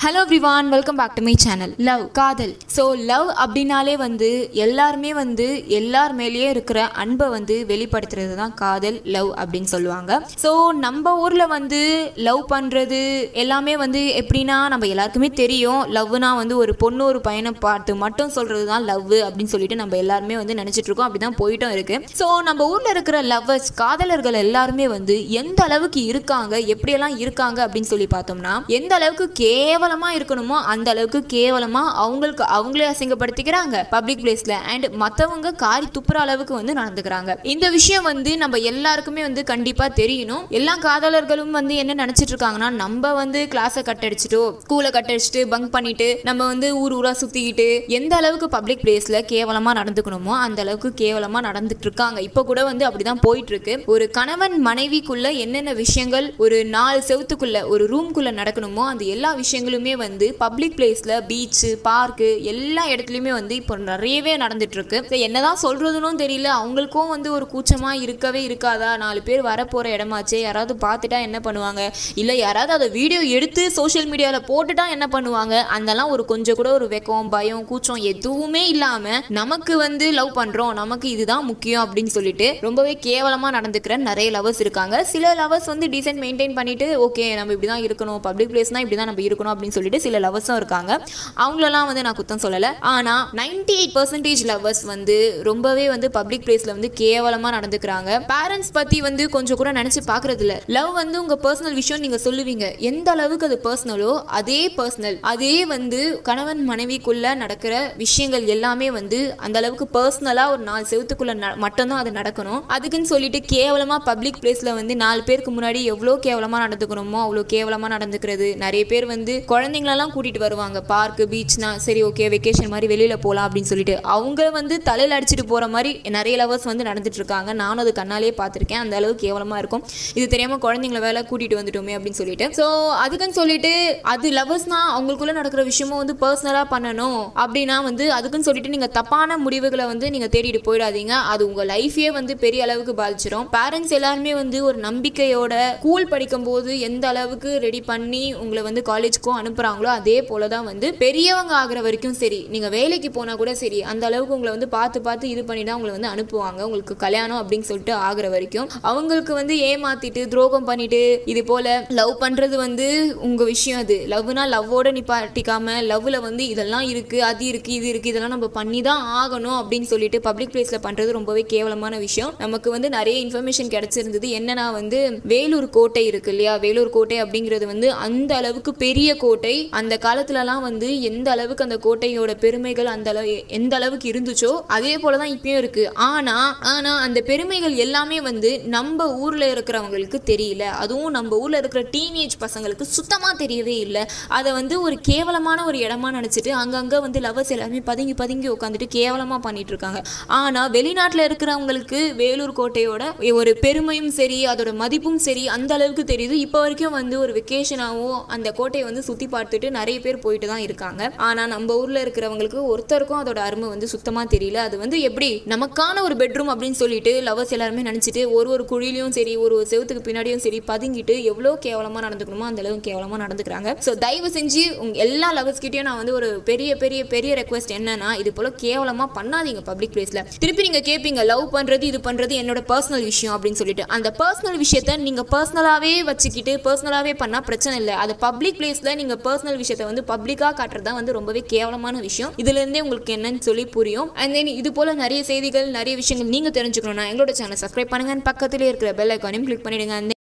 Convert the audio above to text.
hello everyone welcome back to my channel love காதல் so love அப்படின்னாலே வந்து எல்லாருமே வந்து எல்லார் மேலேயே இருக்கிற அன்பை வந்து வெளிப்படுத்துறது தான் காதல் லவ் அப்படின்னு சொல்லுவாங்க ஸோ நம்ம ஊரில் வந்து லவ் பண்ணுறது எல்லாமே வந்து எப்படின்னா நம்ம எல்லாருக்குமே தெரியும் லவ்னா வந்து ஒரு பொண்ணு ஒரு பையனை பார்த்து மட்டும் சொல்கிறது தான் லவ் அப்படின்னு சொல்லிட்டு நம்ம எல்லாருமே வந்து நினச்சிட்டு இருக்கோம் அப்படி தான் போயிட்டும் இருக்கு ஸோ நம்ம ஊரில் இருக்கிற லவ்வர்ஸ் காதலர்கள் எல்லாருமே வந்து எந்த அளவுக்கு இருக்காங்க எப்படியெல்லாம் இருக்காங்க அப்படின்னு சொல்லி பார்த்தோம்னா எந்த அளவுக்கு கேவலமா இருக்கணுமோ அந்த அளவுக்கு கேவலமா அவங்களுக்கு அவங்களே அசிங்கப்படுத்திக்கிறாங்க பப்ளிக் பிளேஸ்ல அண்ட் மத்தவங்க காரி துப்புற அளவுக்கு வந்து நடந்துக்கிறாங்க இந்த விஷயம் வந்து நம்ம எல்லாருக்குமே வந்து கண்டிப்பா தெரியணும் எல்லா காதலர்களும் வந்து என்ன நினைச்சிட்டு இருக்காங்கன்னா நம்ம வந்து கிளாஸை கட்டடிச்சிட்டோ ஸ்கூலை கட்டடிச்சிட்டு பங்க் பண்ணிட்டு நம்ம வந்து ஊர் ஊரா சுத்திக்கிட்டு எந்த அளவுக்கு பப்ளிக் பிளேஸ்ல கேவலமா நடந்துக்கணுமோ அந்த அளவுக்கு கேவலமா நடந்துட்டு இருக்காங்க இப்போ கூட வந்து அப்படிதான் போயிட்டு இருக்கு ஒரு கணவன் மனைவிக்குள்ள என்னென்ன விஷயங்கள் ஒரு நாலு செவத்துக்குள்ள ஒரு ரூம்குள்ள நடக்கணுமோ அந்த எல்லா விஷயங்களுமே வந்து பப்ளிக் பிளேஸ்ல பீச் பார்க்கு எல்லா இடத்துலயுமே வந்து இப்போ நிறையவே நடந்துட்டு இருக்கு So, என்னதான் சொல்றதுன்னு தெரியல அவங்களுக்கும் வந்து ஒரு கூச்சமா இருக்கவே இருக்காதா நாலு பேர் வரப்போற இடமாச்சே யாராவது பார்த்துட்டா என்ன பண்ணுவாங்க இல்ல யாராவது அதை வீடியோ எடுத்து சோஷியல் மீடியால போட்டுட்டா என்ன பண்ணுவாங்க அதெல்லாம் ஒரு கொஞ்சம் கூட ஒரு வெக்கம் பயம் கூச்சம் எதுவுமே இல்லாம நமக்கு வந்து லவ் பண்றோம் நமக்கு இதுதான் முக்கியம் அப்படின்னு சொல்லிட்டு ரொம்பவே கேவலமா நடந்துக்கிற நிறைய லவர்ஸ் இருக்காங்க சில லவர்ஸ் வந்து டீசென்ட் மெயின்டைன் பண்ணிட்டு ஓகே நம்ம இப்படி தான் இருக்கணும் பப்ளிக் பிளேஸ்னா இப்படி தான் நம்ம இருக்கணும் அப்படின்னு சொல்லிட்டு சில லவர்ஸும் இருக்காங்க அவங்களெல்லாம் வந்து நான் குத்தம் சொல்லலை ஆனா நைன்டி எயிட் பர்சன்டேஜ் லவர்ஸ் வந்து ரொம்பவே வந்து பப்ளிக் பிளேஸ்ல வந்து கேவலமா நடந்துக்கிறாங்க பேரண்ட்ஸ் பத்தி வந்து கொஞ்சம் கூட நினைச்சு பாக்குறது இல்ல லவ் வந்து உங்க பர்சனல் விஷயம் நீங்க சொல்லுவீங்க எந்த அளவுக்கு அது பர்சனலோ அதே பர்சனல் அதே வந்து கணவன் மனைவிக்குள்ள நடக்கிற விஷயங்கள் எல்லாமே வந்து அந்த அளவுக்கு பர்சனலா ஒரு நாலு செவத்துக்குள்ள ந- மட்டும்தான் அது நடக்கணும் அதுக்குன்னு சொல்லிட்டு கேவலமா பப்ளிக் பிளேஸ்ல வந்து நாலு பேருக்கு முன்னாடி எவ்வளோ கேவலமா நடந்துக்கணுமோ அவ்வளோ கேவலமா நடந்துக்கிறது நிறைய பேர் வந்து குழந்தைங்களெல்லாம் கூட்டிட்டு வருவாங்க பார்க்கு பீச்னா சரி ஓகே வெக்கேஷன் மாதிரி வெளியில போகலாம் அப்படின்னு சொல்லிட்டு அவங்க வந்து தலையில அடிச்சுட்டு போற மாதிரி நிறைய லவர்ஸ் வந்து நடந்துட்டு இருக்காங்க நானும் அது கண்ணாலேயே பார்த்துருக்கேன் அந்த அளவுக்கு கேவலமா இருக்கும் இது தெரியாம குழந்தைங்கள வேலை கூட்டிட்டு வந்துட்டோமே அப்படின்னு சொல்லிட்டு ஸோ அதுக்குன்னு சொல்லிட்டு அது லவர்ஸ்னா அவங்களுக்குள்ள நடக்கிற விஷயமும் வந்து பர்சனலா பண்ணணும் அப்படின்னா வந்து அதுக்குன்னு சொல்லிட்டு நீங்க தப்பான முடிவுகளை வந்து நீங்க தேடிட்டு போயிடாதீங்க அது உங்க லைஃபே வந்து பெரிய அளவுக்கு பாதிச்சிடும் பேரண்ட்ஸ் எல்லாருமே வந்து ஒரு நம்பிக்கையோட ஸ்கூல் படிக்கும் போது எந்த அளவுக்கு ரெடி பண்ணி உங்களை வந்து காலேஜ்க்கும் அனுப்புறாங்களோ அதே போல தான் வந்து பெரியவங்க ஆகுற வரைக்கும் சரி நீங்க வேலைக்கு போனா கூட சரி அந்த அளவுக்கு உங்களை வந்து பார்த்து பார்த்து இது பண்ணி தான் உங்களை வந்து அனுப்புவாங்க உங்களுக்கு கல்யாணம் அப்படின்னு சொல்லிட்டு ஆகுற வரைக்கும் அவங்களுக்கு வந்து ஏமாத்திட்டு துரோகம் பண்ணிட்டு இது போல லவ் பண்றது வந்து உங்க விஷயம் அது லவ்னா லவ்வோட நிப்பாட்டிக்காம லவ்ல வந்து இதெல்லாம் இருக்கு அது இருக்கு இது இருக்கு இதெல்லாம் நம்ம பண்ணி தான் ஆகணும் அப்படின்னு சொல்லிட்டு பப்ளிக் பிளேஸ்ல பண்றது ரொம்பவே கேவலமான விஷயம் நமக்கு வந்து நிறைய இன்ஃபர்மேஷன் கிடைச்சிருந்தது என்னன்னா வந்து வேலூர் கோட்டை இருக்கு இல்லையா வேலூர் கோட்டை அப்படிங்கிறது வந்து அந்த அளவுக்கு பெரிய கோட்டை அந்த காலத்துலலாம் வந்து எந்த அளவுக்கு அந்த கோட்டையோட பெருமைகள் அந்த அளவு எந்த அளவுக்கு இருந்துச்சோ அதே போலதான் இப்பயும் இருக்கு ஆனா ஆனா அந்த பெருமைகள் எல்லாமே வந்து நம்ம ஊர்ல இருக்கிறவங்களுக்கு தெரியல அதுவும் நம்ம ஊர்ல இருக்கிற டீனேஜ் பசங்களுக்கு சுத்தமா தெரியவே இல்லை அதை வந்து ஒரு கேவலமான ஒரு இடமா நினைச்சிட்டு அங்கங்க வந்து லவர்ஸ் எல்லாமே பதுங்கி பதுங்கி உட்காந்துட்டு கேவலமா பண்ணிட்டு இருக்காங்க ஆனா வெளிநாட்டுல இருக்கிறவங்களுக்கு வேலூர் கோட்டையோட ஒரு பெருமையும் சரி அதோட மதிப்பும் சரி அந்த அளவுக்கு தெரியுது இப்போ வரைக்கும் வந்து ஒரு வெக்கேஷனாகவும் அந்த கோட்டையை வந்து சுத்தி பார்த்துட்டு நிறைய பேர் போயிட்டு தான் இருக்காங்க ஆனா நம்ம ஊர்ல இருக்கிறவங்களுக்கு ஒருத்தருக்கும் அதோட அருமை வந்து சுத்தமா தெரியல அது வந்து எப்படி நமக்கான ஒரு பெட்ரூம் அப்படின்னு சொல்லிட்டு லவர்ஸ் எல்லாருமே நினைச்சிட்டு ஒரு ஒரு குழியிலையும் சரி ஒரு ஒரு செவுத்துக்கு பின்னாடியும் சரி பதுங்கிட்டு எவ்வளோ கேவலமா நடந்துக்கணுமோ அந்த அளவுக்கு கேவலமா நடந்துக்கிறாங்க ஸோ தயவு செஞ்சு உங்க எல்லா லவர்ஸ் கிட்டயும் நான் வந்து ஒரு பெரிய பெரிய பெரிய ரெக்வஸ்ட் என்னன்னா இது போல கேவலமா பண்ணாதீங்க பப்ளிக் பிளேஸ்ல திருப்பி நீங்க கேட்பீங்க லவ் பண்றது இது பண்றது என்னோட பர்சனல் விஷயம் அப்படின்னு சொல்லிட்டு அந்த பர்சனல் விஷயத்த நீங்க பர்சனலாவே வச்சுக்கிட்டு பர்சனலாவே பண்ணா பிரச்சனை இல்லை அது பப்ளிக் பிளேஸ்ல நீங்க பர்சனல் விஷயத்த வந்து பப்ளிக்கா காட்டுறது தான் வந்து ரொம்பவே கேவலமான விஷயம் இதுல இருந்தே உங்களுக்கு என்னன்னு சொல்லி புரியும் அண்ட் தென் இது போல நிறைய செய்திகள் நிறைய விஷயங்கள் நீங்க தெரிஞ்சுக்கணும்னா எங்களோட சேனல் சப்ஸ்கிரைப் பண்ணுங்க and பக்கத்திலே இருக்கிற பெல் ஐக்கானையும் கிளிக் பண்ணிடுங்க And then